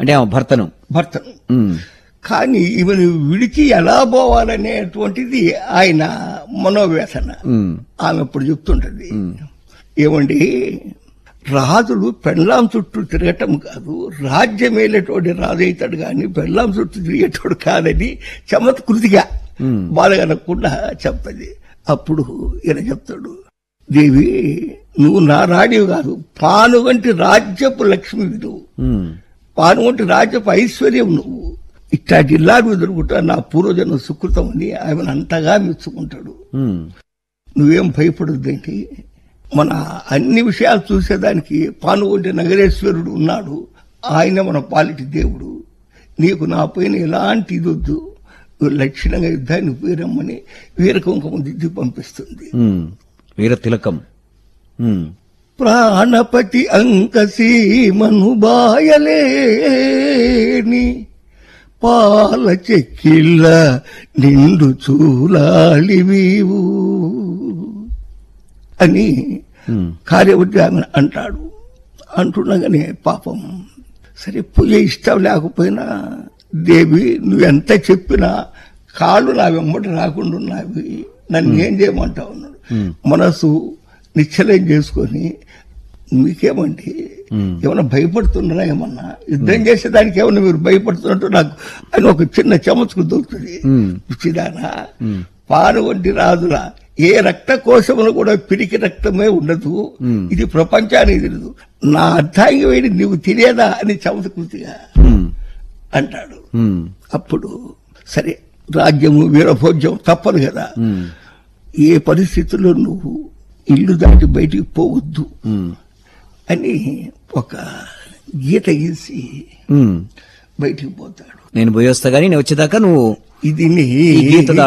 అంటే ఆమె భర్తను భర్తను ఉమ్, కానీ ఈమెను విడిచి ఎలా పోవాలనేటువంటిది ఆయన మనోవేదన ఉమ్, ఆమె ఇప్పుడు చెప్తుంటది ఏమండి రాజులు పెళ్ళాం చుట్టూ తిరగటం కాదు రాజ్యం వెళ్ళేటోడి రాజు అవుతాడు కానీ పెళ్ళాం చుట్టూ తిరిగేటోడు కాదని చమత్కృతిగా బాధగనకుండా చెప్పది అప్పుడు ఈయన చెప్తాడు దేవి నువ్వు నా రాణివి కాదు పాను వంటి రాజ్యపు లక్ష్మివి నువ్వు ఉమ్, పాను వంటి రాజ్యపు ఐశ్వర్యం నువ్వు ఇట్టా జిల్లాకు దొరుకుతా నా పూర్వజన్మ సుకృతం అని ఆమెను అంతగా మెచ్చుకుంటాడు ఉమ్, నువ్వేం భయపడొద్దేంటి మన అన్ని విషయాలు చూసేదానికి పానుగొంటి నగరేశ్వరుడు ఉన్నాడు ఆయన మన పాలిటి దేవుడు నీకు నా పైన ఎలాంటి ఇది వద్దు నువ్వు లక్షణంగా యుద్ధాన్ని వీరమ్మని వీరకుంకము దిద్ది పంపిస్తుంది ఉమ్, వీర తిలకం ఉమ్, ప్రాణపతి అంకసీమను బాయలేని పాల చెక్కిళ్ళ నిండు చూలాలివీవు అని ఉమ్, కార్యవృద్ధి ఆమె అంటాడు అంటుండగానే పాపం సరే పూజ ఇష్టం లేకపోయినా దేవి నువ్వెంత చెప్పినా కాళ్ళు నా వెంబడి రాకుండా ఉన్నవి నన్ను ఏం చేయమంటావు అన్నాడు మనసు నిశ్చలం చేసుకొని మీకేమండి ఏమన్నా భయపడుతున్నారా ఏమన్నా యుద్ధం చేసేదానికి ఏమన్నా మీరు భయపడుతున్నట్టు నాకు అని ఒక చిన్న చమచుకు దొరుకుతుంది పిచ్చిదానా పాలు వంటి రాజుల ఏ రక్త కోశములు కూడా పిరికి రక్తమే ఉండదు ఇది ప్రపంచానికి తెలియదు నా అర్థాంగి వేడి నీవు తెలియదా అని చమత్కృతిగా ఉమ్, అంటాడు ఉమ్, అప్పుడు సరే రాజ్యము వీరభోజ్యం తప్పదు కదా ఉమ్, ఏ పరిస్థితుల్లో నువ్వు ఇల్లు దాటి బయటికి పోవద్దు ఉమ్, అని ఒక గీత గీసి ఉమ్. బయటికి పోతాడు నేను పోయి వస్తా గానీ నేను వచ్చేదాకా నువ్వు ఇది నీ ఈ గీత